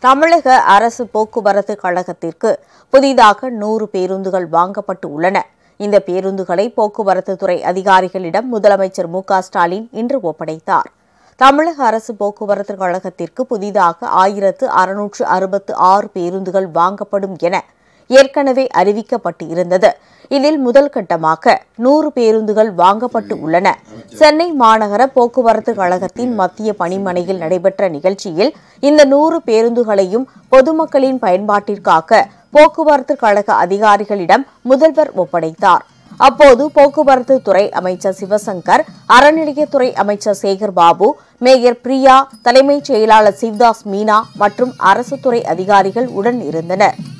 தமிழக அரசு போக்குவரத்து கழகத்திற்கு புதிதாக நூறு பேருந்துகள் வாங்கப்பட்டு உள்ளன இந்த பேருந்துகளை போக்குவரத்து துறை அதிகாரிகளிடம் முதலமைச்சர் மு க ஸ்டாலின் இன்று ஒப்படைத்தார் தமிழக அரசு போக்குவரத்து கழகத்திற்கு புதிதாக ஆயிரத்து அறுநூற்று அறுபத்து ஆறு பேருந்துகள் வாங்கப்படும் என ஏற்கனவே அறிவிக்கப்பட்டு இருந்தது இதில் முதல் கட்டமாக நூறு பேருந்துகள் வாங்கப்பட்டு உள்ளன சென்னை மாநகர போக்குவரத்து கழகத்தின் மத்திய பணிமனையில் நடைபெற்ற நிகழ்ச்சியில் இந்த நூறு பேருந்துகளையும் பொதுமக்களின் பயன்பாட்டிற்காக போக்குவரத்து கழக அதிகாரிகளிடம் முதல்வர் ஒப்படைத்தார் அப்போது போக்குவரத்து துறை அமைச்சர் சிவசங்கர் அறநிலையத்துறை அமைச்சர் சேகர் பாபு மேயர் பிரியா தலைமைச் செயலாளர் சிவ்தாஸ் மீனா மற்றும் அரசு துறை அதிகாரிகள் உடன் இருந்தனர்